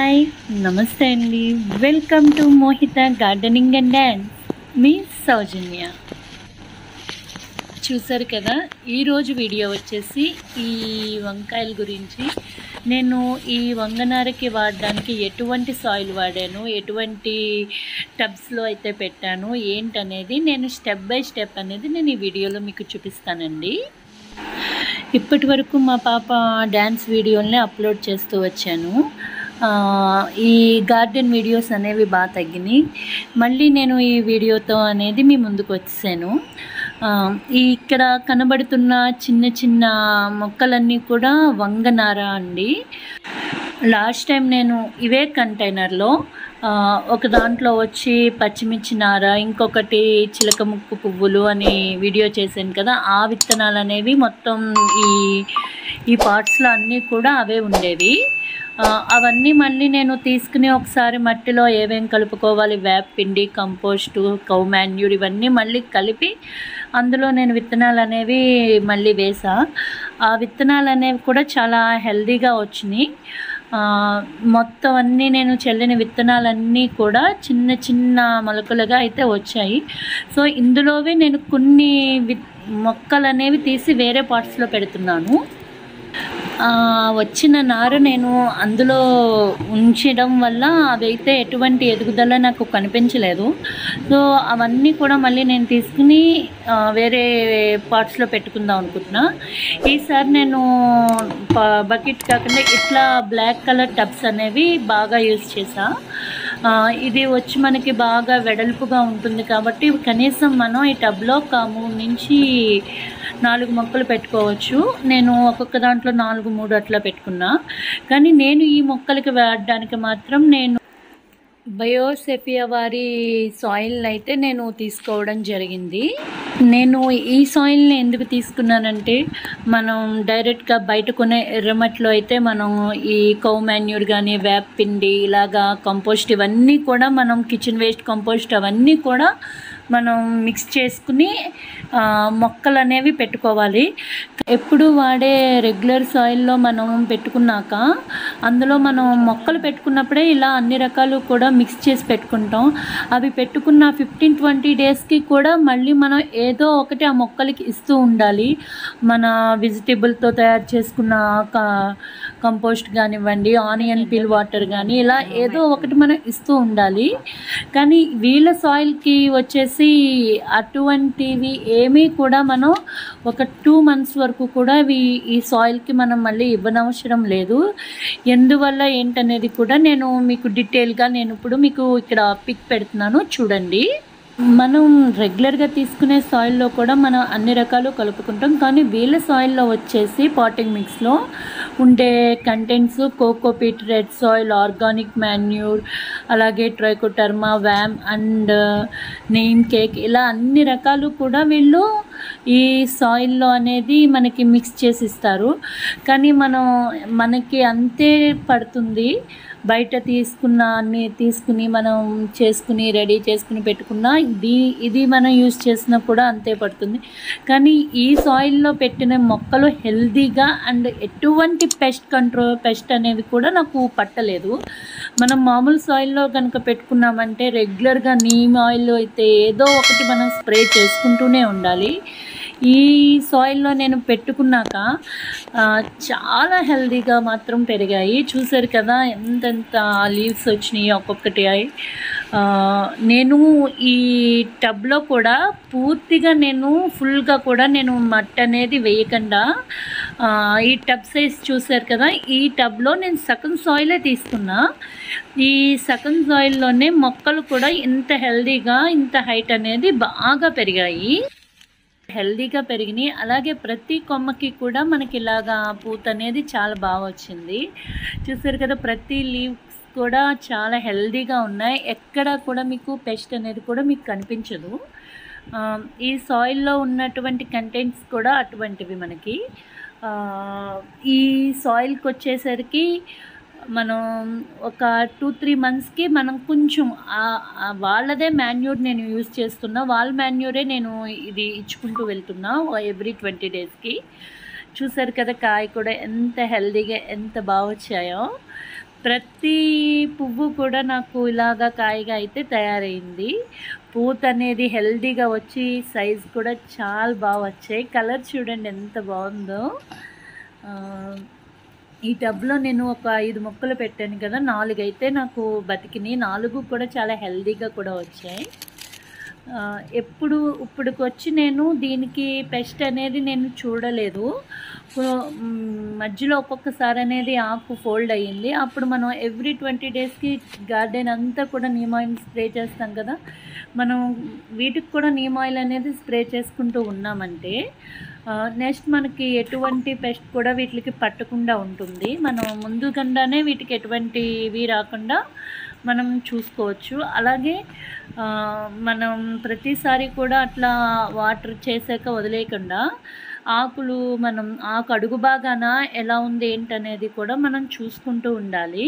hi నమస్తే అండి welcome to Mohita gardening and dance మీ సౌజన్య చూసారు కదా ఈరోజు వీడియో వచ్చేసి ఈ వంకాయల గురించి నేను ఈ వంగనారకి వాడడానికి ఎటువంటి సాయిల్ వాడాను ఎటువంటి టబ్స్లో అయితే పెట్టాను ఏంటనేది నేను స్టెప్ బై స్టెప్ అనేది నేను ఈ వీడియోలో మీకు చూపిస్తానండి ఇప్పటి వరకు మా పాప డ్యాన్స్ వీడియోల్ని అప్లోడ్ చేస్తూ వచ్చాను ఆ, ఈ గార్డెన్ వీడియోస్ అనేవి బాగా తగ్గినాయి మళ్ళీ నేను ఈ వీడియోతో అనేది మీ ముందుకు వచ్చాను ఆ, ఈ ఇక్కడ కనబడుతున్న చిన్న చిన్న మొక్కలన్నీ కూడా వంగనార అండి లాస్ట్ టైం నేను ఇవే కంటైనర్లో ఆ, ఒక దాంట్లో వచ్చి పచ్చిమిర్చి నార ఇంకొకటి చిలక ముక్కు పువ్వులు అని వీడియో చేశాను కదా ఆ విత్తనాలు అనేవి మొత్తం ఈ ఈ పార్ట్స్లో అన్నీ కూడా అవే ఉండేవి ఆ, అవన్నీ మళ్ళీ నేను తీసుకుని ఒకసారి మట్టిలో ఏమేం కలుపుకోవాలి వేప పిండి కంపోస్టు కౌ మాన్యూర్ ఇవన్నీ మళ్ళీ కలిపి అందులో నేను విత్తనాలు అనేవి మళ్ళీ వేసా ఆ విత్తనాలు అనేవి కూడా చాలా హెల్దీగా వచ్చినాయి ఆ, మొత్తం అన్నీ నేను చల్లిన విత్తనాలన్నీ కూడా చిన్న చిన్న మొలకలుగా అయితే వచ్చాయి సో ఇందులోవే నేను కొన్ని వి మొక్కలు అనేవి తీసి వేరే పార్ట్స్లో పెడుతున్నాను ఆ, వచ్చిన నార నేను అందులో ఉంచడం వల్ల అవైతే ఎటువంటి ఎదుగుదల నాకు కనిపించలేదు సో అవన్నీ కూడా మళ్ళీ నేను తీసుకుని ఆ, వేరే పార్ట్స్లో పెట్టుకుందాం అనుకుంటున్నా ఈసారి నేను బకెట్ కాకుండా ఇట్లా బ్లాక్ కలర్ టబ్స్ అనేవి బాగా యూస్ చేసా ఆ, ఇది వచ్చి మనకి బాగా వెడల్పుగా ఉంటుంది కాబట్టి కనీసం మనం ఈ టబ్లో ఒక మూడు నుంచి నాలుగు మొక్కలు పెట్టుకోవచ్చు నేను ఒక్కొక్క దాంట్లో నాలుగు మూడు అట్లా పెట్టుకున్నా కానీ నేను ఈ మొక్కలకి వాడడానికి మాత్రం నేను బయోసెఫియా వారి సాయిల్ని అయితే నేను తీసుకోవడం జరిగింది నేను ఈ సాయిల్ని ఎందుకు తీసుకున్నానంటే మనం డైరెక్ట్గా బయట కొనే ఎర్రమట్లో అయితే మనం ఈ కౌ మాన్యూర్ కానీ వేప్ పిండి ఇలాగా కంపోస్ట్ ఇవన్నీ కూడా మనం కిచెన్ వేస్ట్ కంపోస్ట్ అవన్నీ కూడా మనం మిక్స్ చేసుకుని ఆ, మొక్కలు అనేవి పెట్టుకోవాలి ఎప్పుడు వాడే రెగ్యులర్ సాయిల్లో మనం పెట్టుకున్నాక అందులో మనం మొక్కలు పెట్టుకున్నప్పుడే ఇలా అన్ని రకాలు కూడా మిక్స్ చేసి పెట్టుకుంటాం అవి పెట్టుకున్న ఫిఫ్టీన్ ట్వంటీ డేస్కి కూడా మళ్ళీ మనం ఏదో ఒకటి ఆ మొక్కలకి ఇస్తూ ఉండాలి మన వెజిటేబుల్తో తయారు చేసుకున్న క- కంపోస్ట్ కానివ్వండి ఆనియన్ పీల్ వాటర్ కానీ ఇలా ఏదో ఒకటి మనం ఇస్తూ ఉండాలి కానీ వీళ్ళ సాయిల్కి వచ్చేసి అటువంటివి ఏమీ కూడా మనం ఒక టూ మంత్స్ వరకు కూడా ఇవి ఈ సాయిల్కి మనం మళ్ళీ ఇవ్వనవసరం లేదు ఎందువల్ల ఏంటనేది కూడా నేను మీకు డీటెయిల్గా నేను ఇప్పుడు మీకు ఇక్కడ పిక్ పెడుతున్నాను చూడండి మనం రెగ్యులర్గా తీసుకునే సాయిల్లో కూడా మనం అన్ని రకాలు కలుపుకుంటాం కానీ వీళ్ళ సాయిల్లో వచ్చేసి పాటింగ్ మిక్స్లో ఉండే contents cocopeat red soil organic manure అలాగే trichoderma VAM and neem cake ఇలా అన్ని రకాలు కూడా వీళ్ళు ఈ సాయిల్లో అనేది మనకి మిక్స్ చేసి ఇస్తారు కానీ మనం మనకి అంతే పడుతుంది బయట తీసుకున్న అన్ని తీసుకుని మనం చేసుకుని రెడీ చేసుకుని పెట్టుకున్న ఇది ఇది మనం యూజ్ చేసినా కూడా అంతే పడుతుంది కానీ ఈ సాయిల్లో పెట్టిన మొక్కలు హెల్దీగా అండ్ ఎటువంటి పెస్ట్ కంట్రోల్ పెస్ట్ అనేవి కూడా నాకు పట్టలేదు మనం మామూలు సాయిల్లో కనుక పెట్టుకున్నామంటే రెగ్యులర్గా నీమ్ ఆయిల్ అయితే ఏదో ఒకటి మనం స్ప్రే చేసుకుంటూనే ఉండాలి ఈ సాయిల్లో నేను పెట్టుకున్నాక ఆ, చాలా హెల్దీగా మాత్రం పెరిగాయి చూసారు కదా ఎంతెంత లీవ్స్ వచ్చినాయి ఒక్కొక్కటి అయి ఆ, నేను ఈ టబ్లో కూడా పూర్తిగా నేను ఫుల్గా కూడా నేను మట్టి అనేది వేయకుండా ఆ, ఈ టబ్ సైజ్ చూసారు కదా ఈ టబ్లో నేను సగం సాయిలే తీసుకున్నా ఈ సగం సాయిల్లోనే మొక్కలు కూడా ఇంత హెల్దీగా ఇంత హైట్ అనేది బాగా పెరిగాయి హెల్దీగా పెరిగినాయి అలాగే ప్రతి కొమ్మకి కూడా మనకి ఇలాగా పూత అనేది చాలా బాగా వచ్చింది చూసారు కదా ప్రతి లీవ్స్ కూడా చాలా హెల్దీగా ఉన్నాయి ఎక్కడ కూడా మీకు పెస్ట్ అనేది కూడా మీకు కనిపించదు ఆ, ఈ సాయిల్లో ఉన్నటువంటి కంటెంట్స్ కూడా అటువంటివి మనకి ఆ, ఈ సాయిల్కి వచ్చేసరికి మనం ఒక టూ త్రీ మంత్స్కి మనం కొంచెం ఆ- ఆ వాళ్ళదే మాన్యూర్ నేను యూజ్ చేస్తున్నా వాళ్ళ మాన్యూరే నేను ఇది ఇచ్చుకుంటూ వెళ్తున్నా ఎవ్రీ ట్వంటీ డేస్కి చూసారు కదా కాయ కూడా ఎంత హెల్దీగా ఎంత బాగా వచ్చాయో ప్రతి పువ్వు కూడా నాకు ఇలాగా కాయగా అయితే తయారైంది పూత అనేది హెల్దీగా వచ్చి సైజ్ కూడా చాలా బాగా వచ్చాయి కలర్ చూడండి ఎంత బాగుందో ఆ, ఈ టబ్లో నేను ఒక ఐదు మొక్కలు పెట్టాను కదా నాలుగు అయితే నాకు బతికినాయి నాలుగు కూడా చాలా హెల్దీగా కూడా వచ్చాయి ఆ, ఎప్పుడు ఇప్పటికి వచ్చి నేను దీనికి పెస్ట్ అనేది నేను చూడలేదు కొ- మ్, మధ్యలో ఒక్కొక్కసారి అనేది ఆకు ఫోల్డ్ అయ్యింది అప్పుడు మనం ఎవ్రీ ట్వంటీ డేస్కి గార్డెన్ అంతా కూడా నీమ్ ఆయిల్ స్ప్రే చేస్తాం కదా మనం వీటికి కూడా నీమ్ ఆయిల్ అనేది స్ప్రే చేసుకుంటూ ఉన్నామంటే నెక్స్ట్ మనకి ఎటువంటి పెస్ట్ కూడా వీటికి పట్టకుండా ఉంటుంది మనం ముందు కన్నానే వీటికి ఎటువంటివి రాకుండా మనం చూసుకోవచ్చు అలాగే ఆ, మనం ప్రతిసారి కూడా అట్లా వాటర్ చేసాక వదిలేయకుండా ఆకులు మనం ఆకు అడుగు భాగాన ఎలా ఉంది ఏంటనేది కూడా మనం చూసుకుంటూ ఉండాలి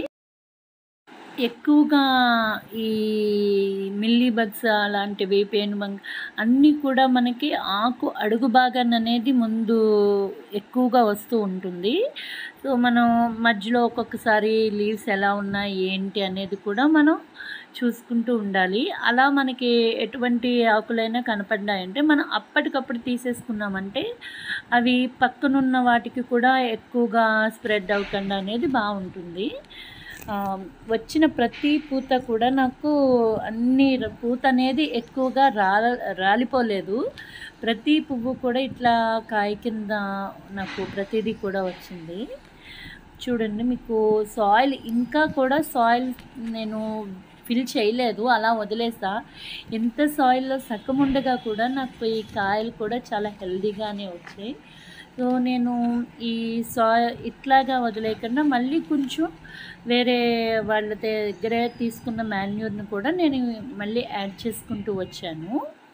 ఎక్కువగా ఈ మిల్లీ బగ్స్ అలాంటివి పేను బంగ్ అన్నీ కూడా మనకి ఆకు అడుగు భాగాన అనేది ముందు ఎక్కువగా వస్తూ ఉంటుంది సో మనం మధ్యలో ఒక్కొక్కసారి లీవ్స్ ఎలా ఉన్నాయి ఏంటి అనేది కూడా మనం చూసుకుంటూ ఉండాలి అలా మనకి ఎటువంటి ఆకులైనా కనపడ్డాయంటే మనం అప్పటికప్పుడు తీసేసుకున్నామంటే అవి పక్కనున్న వాటికి కూడా ఎక్కువగా స్ప్రెడ్ అవ్వకుండా అనేది బాగుంటుంది ఆ, వచ్చిన ప్రతి పూత కూడా నాకు అన్ని ర- పూత అనేది ఎక్కువగా రాల రాలిపోలేదు ప్రతి పువ్వు కూడా ఇట్లా కాయ కింద నాకు ప్రతిదీ కూడా వచ్చింది చూడండి మీకు సాయిల్ ఇంకా కూడా సాయిల్ నేను ఫిల్ చేయలేదు అలా వదిలేసా ఎంత సాయిల్లో సగం ఉండగా కూడా నాకు ఈ కాయలు కూడా చాలా హెల్దీగానే వచ్చాయి సో నేను ఈ సాయిల్ ఇట్లాగా వదిలేయకుండా మళ్ళీ కొంచెం వేరే వాళ్ళ దగ్గర తీసుకున్న మాన్యూర్ని కూడా నేను మళ్ళీ యాడ్ చేసుకుంటూ వచ్చాను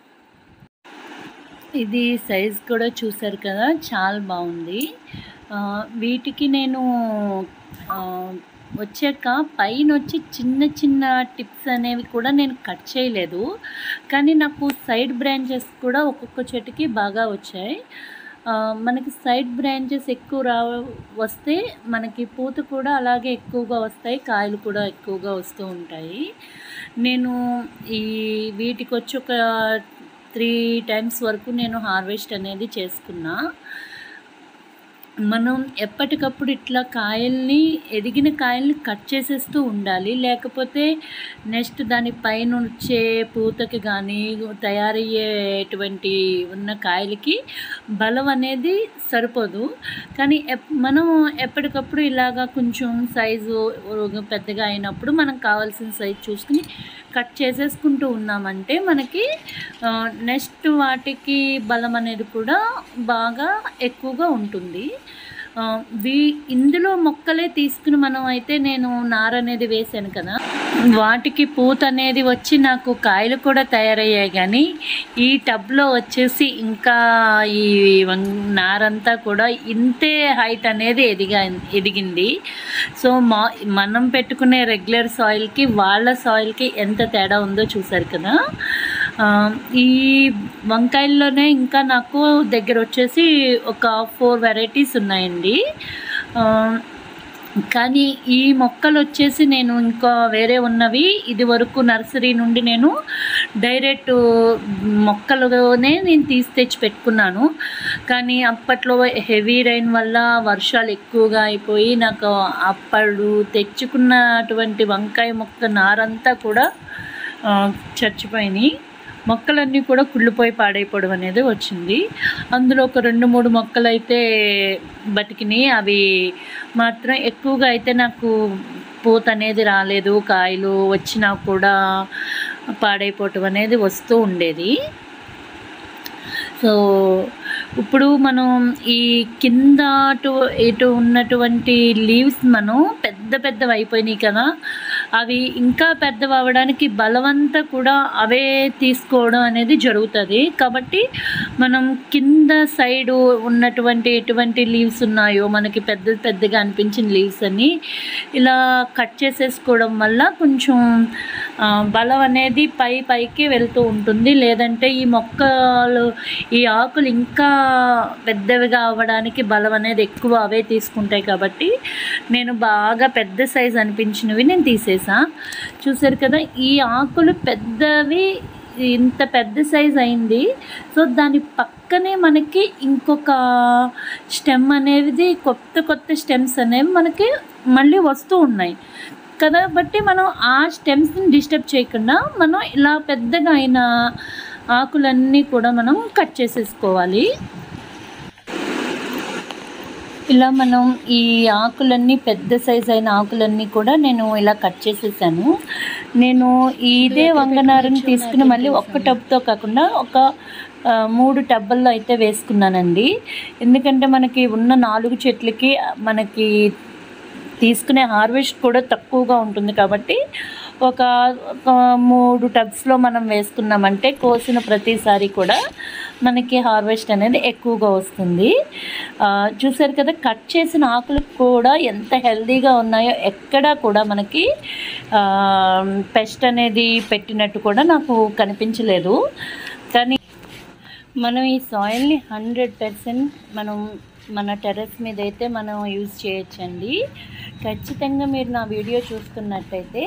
ఇది సైజ్ కూడా చూసారు కదా చాలా బాగుంది ఆ, వీటికి నేను ఆ, వచ్చాక పైన వచ్చి చిన్న చిన్న టిప్స్ అనేవి కూడా నేను కట్ చేయలేదు కానీ నాకు సైడ్ బ్రాంచెస్ కూడా ఒక్కొక్క చెట్టుకి బాగా వచ్చాయి ఆ, మనకి సైడ్ బ్రాంచెస్ ఎక్కువ రా వస్తే మనకి పూత కూడా అలాగే ఎక్కువగా వస్తాయి కాయలు కూడా ఎక్కువగా వస్తూ ఉంటాయి నేను ఈ వీటికి వచ్చి ఒక త్రీ టైమ్స్ వరకు నేను హార్వెస్ట్ అనేది చేసుకున్నా మనం ఎప్పటికప్పుడు ఇట్లా కాయల్ని ఎదిగిన కాయల్ని కట్ చేసేస్తూ ఉండాలి లేకపోతే నెక్స్ట్ దాని పైన వచ్చే పూతకి కానీ తయారయ్యేటువంటి ఉన్న కాయలకి బలం అనేది సరిపోదు కానీ ఎప్- మనం ఎప్పటికప్పుడు ఇలాగా కొంచెం సైజు పెద్దగా అయినప్పుడు మనం కావాల్సిన సైజు చూసుకుని కట్ చేసేసుకుంటూ ఉన్నామంటే మనకి నెక్స్ట్ వాటికి బలం అనేది కూడా బాగా ఎక్కువగా ఉంటుంది ఆ, వీ ఇందులో మొక్కలే తీసుకుని మనం అయితే నేను నార అనేది వేసాను కదా వాటికి పూత అనేది వచ్చి నాకు కాయలు కూడా తయారయ్యాయి కానీ ఈ టబ్లో వచ్చేసి ఇంకా ఈ వం- నారంతా కూడా ఇంతే హైట్ అనేది ఎదిగా ఎదిగింది సో మా మనం పెట్టుకునే రెగ్యులర్ సాయిల్కి వాళ్ళ సాయిల్కి ఎంత తేడా ఉందో చూసారు కదా ఆ, ఈ వంకాయల్లోనే ఇంకా నాకు దగ్గర వచ్చేసి ఒక ఫోర్ వెరైటీస్ ఉన్నాయండి ఆ, కానీ ఈ మొక్కలు వచ్చేసి నేను ఇంకా వేరే ఉన్నవి ఇది వరకు నర్సరీ నుండి నేను డైరెక్ట్ మొక్కలుగానే నేను తీసి తెచ్చి పెట్టుకున్నాను కానీ అప్పట్లో హెవీ రైన్ వల్ల వర్షాలు ఎక్కువగా అయిపోయి నాకు అప్పుడు తెచ్చుకున్నటువంటి వంకాయ మొక్క నారంతా కూడా ఆ, చచ్చిపోయినాయి మొక్కలన్నీ కూడా కుళ్ళిపోయి పాడైపోవడం అనేది వచ్చింది అందులో ఒక రెండు మూడు మొక్కలు అయితే బతికినాయి అవి మాత్రం ఎక్కువగా అయితే నాకు పూత అనేది రాలేదు కాయలు వచ్చినా కూడా పాడైపోవటం అనేది వస్తూ ఉండేది సో ఇప్పుడు మనం ఈ కింద అటు ఇటు ఉన్నటువంటి లీవ్స్ మనం పెద్ద పెద్దవి అయిపోయినాయి కదా అవి ఇంకా పెద్దవి అవ్వడానికి బలవంతా కూడా అవే తీసుకోవడం అనేది జరుగుతుంది కాబట్టి మనం కింద సైడు ఉన్నటువంటి ఎటువంటి లీవ్స్ ఉన్నాయో మనకి పెద్ద పెద్దగా అనిపించిన లీవ్స్ అన్ని ఇలా కట్ చేసేసుకోవడం వల్ల కొంచెం ఆ, బలం అనేది పై పైకి వెళ్తూ ఉంటుంది లేదంటే ఈ మొక్కలు ఈ ఆకులు ఇంకా పెద్దవిగా అవ్వడానికి బలం అనేది ఎక్కువ అవే తీసుకుంటాయి కాబట్టి నేను బాగా పెద్ద సైజ్ అనిపించినవి నేను తీసేసా చూసారు కదా ఈ ఆకులు పెద్దవి ఇంత పెద్ద సైజ్ అయింది సో దాని పక్కనే మనకి ఇంకొక స్టెమ్ అనేది కొత్త కొత్త స్టెమ్స్ అనేవి మనకి మళ్ళీ వస్తూ ఉన్నాయి కదా బట్టి మనం ఆ స్టెమ్స్ని డిస్టర్బ్ చేయకుండా మనం ఇలా పెద్దగా అయిన ఆకులన్నీ కూడా మనం కట్ చేసేసుకోవాలి ఇలా మనం ఈ ఆకులన్నీ పెద్ద సైజ్ అయిన ఆకులన్నీ కూడా నేను ఇలా కట్ చేసేసాను నేను ఇదే వంగనారని తీసుకుని మళ్ళీ ఒక్క టబ్తో కాకుండా ఒక ఆ, మూడు టబ్బల్లో అయితే వేసుకున్నానండి ఎందుకంటే మనకి ఉన్న నాలుగు చెట్లకి మనకి తీసుకునే హార్వెస్ట్ కూడా తక్కువగా ఉంటుంది కాబట్టి ఒక ఒక మూడు టబ్స్లో మనం వేసుకున్నామంటే కోసిన ప్రతిసారి కూడా మనకి హార్వెస్ట్ అనేది ఎక్కువగా వస్తుంది ఆ, చూసారు కదా కట్ చేసిన ఆకులు కూడా ఎంత హెల్దీగా ఉన్నాయో ఎక్కడా కూడా మనకి పెస్ట్ అనేది పెట్టినట్టు కూడా నాకు కనిపించలేదు కానీ మనం ఈ సాయిల్ని హండ్రెడ్ పర్సెంట్ మనం మన టెర్రస్ మీద అయితే మనం యూజ్ చేయొచ్చండి ఖచ్చితంగా మీరు నా వీడియో చూస్తున్నట్టయితే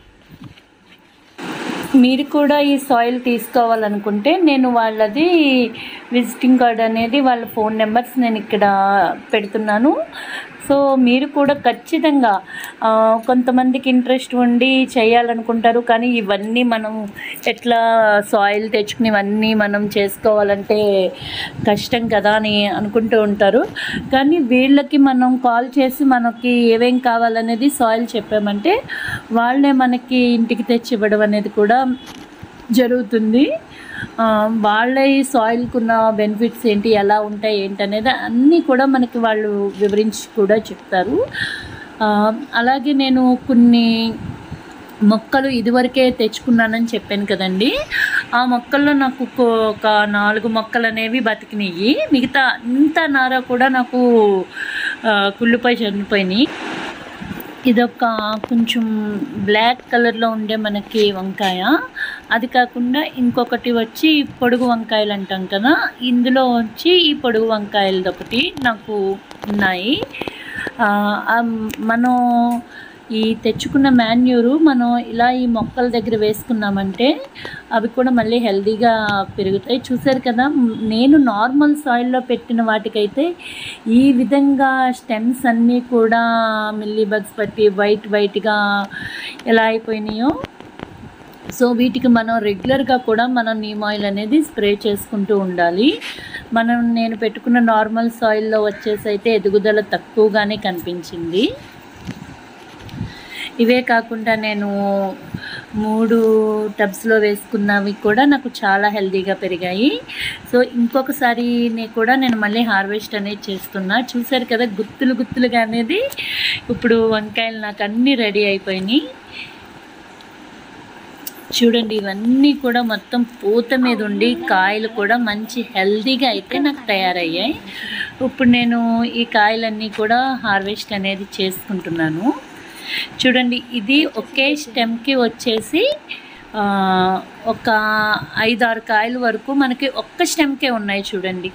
మీరు కూడా ఈ సాయిల్ తీసుకోవాలనుకుంటే నేను వాళ్ళది విజిటింగ్ కార్డ్ అనేది వాళ్ళ ఫోన్ నెంబర్స్ నేను ఇక్కడ పెడుతున్నాను సో మీరు కూడా ఖచ్చితంగా ఆ, కొంతమందికి ఇంట్రెస్ట్ ఉండి చేయాలనుకుంటారు కానీ ఇవన్నీ మనం ఎట్లా సాయిల్ తెచ్చుకుని ఇవన్నీ మనం చేసుకోవాలంటే కష్టం కదా అని అనుకుంటూ ఉంటారు కానీ వీళ్ళకి మనం కాల్ చేసి మనకి ఏమేం కావాలనేది సాయిల్ చెప్పామంటే వాళ్ళే మనకి ఇంటికి తెచ్చి ఇవ్వడం అనేది కూడా జరుగుతుంది ఆ, వాళ్ళే ఈ సాయిల్కి ఉన్న బెనిఫిట్స్ ఏంటి ఎలా ఉంటాయి ఏంటి అనేది అన్నీ కూడా మనకి వాళ్ళు వివరించి కూడా చెప్తారు ఆ, అలాగే నేను కొన్ని మొక్కలు ఇదివరకే తెచ్చుకున్నానని చెప్పాను కదండి ఆ మొక్కల్లో నాకు ఒక- ఒక నాలుగు మొక్కలు అనేవి బతికినాయి మిగతా అంత నార కూడా నాకు ఆ, కుళ్ళిపోయి చనిపోయినాయి ఇదొక కొంచెం బ్లాక్ కలర్లో ఉండే మనకి వంకాయ అది కాకుండా ఇంకొకటి వచ్చి పొడుగు వంకాయలు అంటాం కదా ఇందులో వచ్చి ఈ పొడుగు వంకాయలది ఒకటి నాకు ఉన్నాయి ఆ, ఆ మనం ఈ తెచ్చుకున్న మాన్యూరు మనం ఇలా ఈ మొక్కల దగ్గర వేసుకున్నామంటే అవి కూడా మళ్ళీ హెల్తీగా పెరుగుతాయి చూసారు కదా మ్, నేను నార్మల్ సాయిల్లో పెట్టిన వాటికైతే ఈ విధంగా స్టెమ్స్ అన్నీ కూడా మిల్లీ బగ్స్ పట్టి వైట్ వైట్గా ఎలా అయిపోయినాయో సో వీటికి మనం రెగ్యులర్గా కూడా మనం నీమ్ ఆయిల్ అనేది స్ప్రే చేసుకుంటూ ఉండాలి మనం నేను పెట్టుకున్న నార్మల్ సాయిల్లో వచ్చేసి అయితే ఎదుగుదల తక్కువగానే కనిపించింది ఇవే కాకుండా నేను మూడు టబ్స్లో వేసుకున్నవి కూడా నాకు చాలా హెల్తీగా పెరిగాయి సో ఇంకొకసారి నే- కూడా నేను మళ్ళీ హార్వెస్ట్ అనేది చేస్తున్నా చూసారు కదా గుత్తులు గుత్తులుగా అనేది ఇప్పుడు వంకాయలు నాకు అన్నీ రెడీ అయిపోయినాయి చూడండి ఇవన్నీ కూడా మొత్తం పూత మీద ఉండి కాయలు కూడా మంచి హెల్తీగా అయితే నాకు తయారయ్యాయి ఇప్పుడు నేను ఈ కాయలన్నీ కూడా హార్వెస్ట్ అనేది చేసుకుంటున్నాను చూడండి ఇది ఒకే స్టెమ్కి వచ్చేసి ఆ, ఒక ఐదారు కాయల వరకు మనకి ఒక్క స్టెమ్కే ఉన్నాయి చూడండి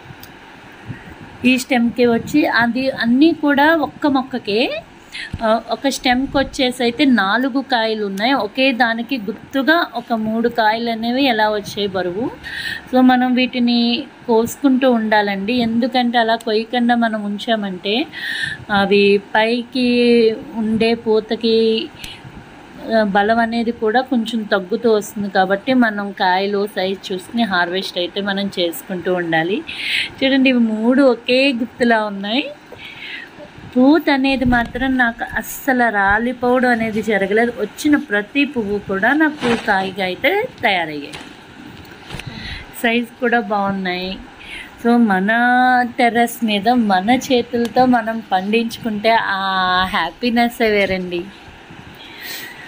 ఈ స్టెమ్కి వచ్చి అది అన్నీ కూడా ఒక్క మొక్కకే ఆ, ఒక స్టెమ్కి వచ్చేసి అయితే నాలుగు కాయలు ఉన్నాయి ఒకే దానికి గుర్తుగా ఒక మూడు కాయలు అనేవి ఎలా వచ్చాయి బరువు సో మనం వీటిని కోసుకుంటూ ఉండాలండి ఎందుకంటే అలా కొయ్యకుండా మనం ఉంచామంటే అవి పైకి ఉండే పూతకి ఆ, బలం అనేది కూడా కొంచెం తగ్గుతూ వస్తుంది కాబట్టి మనం కాయలు సైజ్ చూసుకుని హార్వెస్ట్ అయితే మనం చేసుకుంటూ ఉండాలి చూడండి ఇవి మూడు ఒకే గుర్తులా ఉన్నాయి పూత అనేది మాత్రం నాకు అస్సలు రాలిపోవడం అనేది జరగలేదు వచ్చిన ప్రతి పువ్వు కూడా నాకు కాయగా అయితే తయారయ్యాయి సైజ్ కూడా బాగున్నాయి సో మన టెర్రస్ మీద మన చేతులతో మనం పండించుకుంటే ఆ హ్యాపీనెస్ వేరండి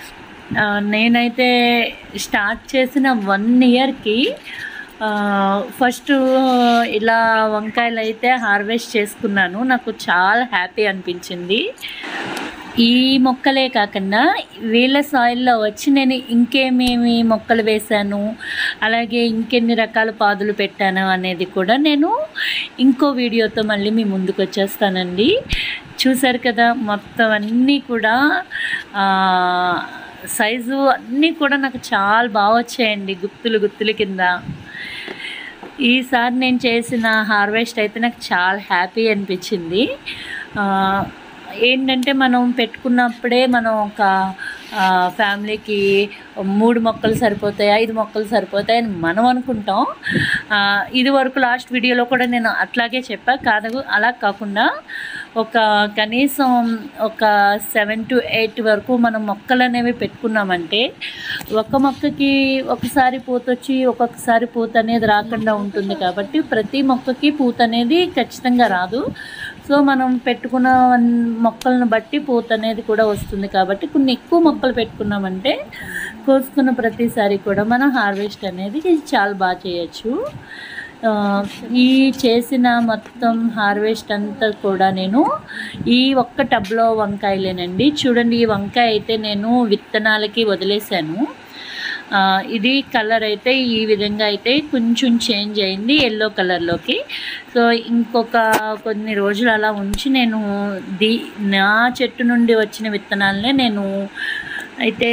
ఆ, నేనైతే స్టార్ట్ చేసిన వన్ ఇయర్కి ఫస్ట్ ఇలా వంకాయలు అయితే హార్వెస్ట్ చేసుకున్నాను నాకు చాలా హ్యాపీ అనిపించింది ఈ మొక్కలే కాకుండా వీళ్ళ సాయిల్లో వచ్చి నేను ఇంకేమేమి మొక్కలు వేశాను అలాగే ఇంకెన్ని రకాల పాదులు పెట్టాను అనేది కూడా నేను ఇంకో వీడియోతో మళ్ళీ మీ ముందుకు వచ్చేస్తానండి చూసారు కదా మొత్తం అన్నీ కూడా ఆ, సైజు అన్నీ కూడా నాకు చాలా బాగా వచ్చాయండి గుత్తులు గుత్తుల కింద ఈసారి నేను చేసిన హార్వెస్ట్ అయితే నాకు చాలా హ్యాపీ అనిపించింది ఆ, ఏంటంటే మనం పెట్టుకున్నప్పుడే మనం ఒక ఆ, ఫ్యామిలీకి మూడు మొక్కలు సరిపోతాయి ఐదు మొక్కలు సరిపోతాయి అని మనం అనుకుంటాం ఆ, ఇది వరకు లాస్ట్ వీడియోలో కూడా నేను అట్లాగే చెప్పా కాదు అలా కాకుండా ఒక కనీసం ఒక సెవెన్ టు ఎయిట్ వరకు మనం మొక్కలు అనేవి పెట్టుకున్నామంటే ఒక మొక్కకి ఒకసారి పూత వచ్చి ఒక్కొక్కసారి పూత అనేది రాకుండా ఉంటుంది కాబట్టి ప్రతి మొక్కకి పూత అనేది ఖచ్చితంగా రాదు సో మనం పెట్టుకున్న మొక్కలను బట్టి పూత అనేది కూడా వస్తుంది కాబట్టి కొన్ని ఎక్కువ మొక్కలు పెట్టుకున్నామంటే కోసుకున్న ప్రతిసారి కూడా మనం హార్వెస్ట్ అనేది చాలా బాగా చేయొచ్చు ఆ, ఈ చేసిన మొత్తం హార్వెస్ట్ అంతా కూడా నేను ఈ ఒక్క టబ్లో వంకాయలేనండి చూడండి ఈ వంకాయ అయితే నేను విత్తనాలకి వదిలేశాను ఆ, ఇది కలర్ అయితే ఈ విధంగా అయితే కొంచెం చేంజ్ అయింది ఎల్లో కలర్లోకి సో ఇంకొక కొన్ని రోజులు అలా ఉంచి నేను ది నా చెట్టు నుండి వచ్చిన విత్తనాలనే నేను అయితే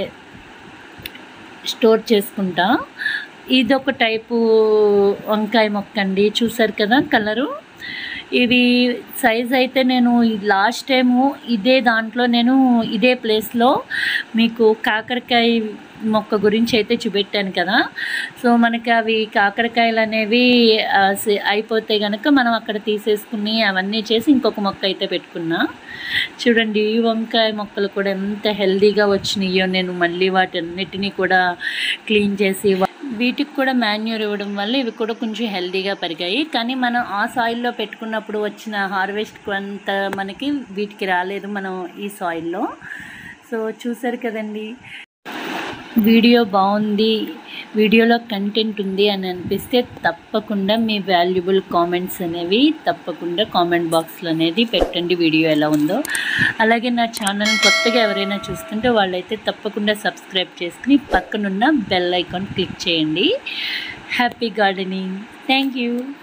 స్టోర్ చేసుకుంటా ఇదొక టైపు వంకాయ మొక్క అండి చూసారు కదా కలరు ఇది సైజ్ అయితే నేను లాస్ట్ టైము ఇదే దాంట్లో నేను ఇదే ప్లేస్లో మీకు కాకరకాయ మొక్క గురించి అయితే చూపెట్టాను కదా సో మనకి అవి కాకరకాయలు అనేవి ఆ, సే- అయిపోతే కనుక మనం అక్కడ తీసేసుకుని అవన్నీ చేసి ఇంకొక మొక్క అయితే పెట్టుకున్నా చూడండి ఈ వంకాయ మొక్కలు కూడా ఎంత హెల్దీగా వచ్చినాయో నేను మళ్ళీ వాటన్నిటినీ కూడా క్లీన్ చేసి వా- వీటికి కూడా మాన్యూర్ ఇవ్వడం వల్ల ఇవి కూడా కొంచెం హెల్దీగా పెరిగాయి కానీ మనం ఆ సాయిల్లో పెట్టుకున్నప్పుడు వచ్చిన హార్వెస్ట్ అంత మనకి వీటికి రాలేదు మనం ఈ సాయిల్లో సో చూసారు కదండి వీడియో బాగుంది వీడియోలో కంటెంట్ ఉంది అని అనిపిస్తే తప్పకుండా మీ వాల్యుబుల్ కామెంట్స్ అనేవి తప్పకుండా కామెంట్ బాక్స్లో అనేది పెట్టండి వీడియో ఎలా ఉందో అలాగే నా ఛానల్ కొత్తగా ఎవరైనా చూస్తుంటే వాళ్ళైతే తప్పకుండా సబ్స్క్రైబ్ చేసుకుని పక్కనున్న బెల్ ఐకాన్ క్లిక్ చేయండి హ్యాపీ గార్డెనింగ్ థ్యాంక్ యూ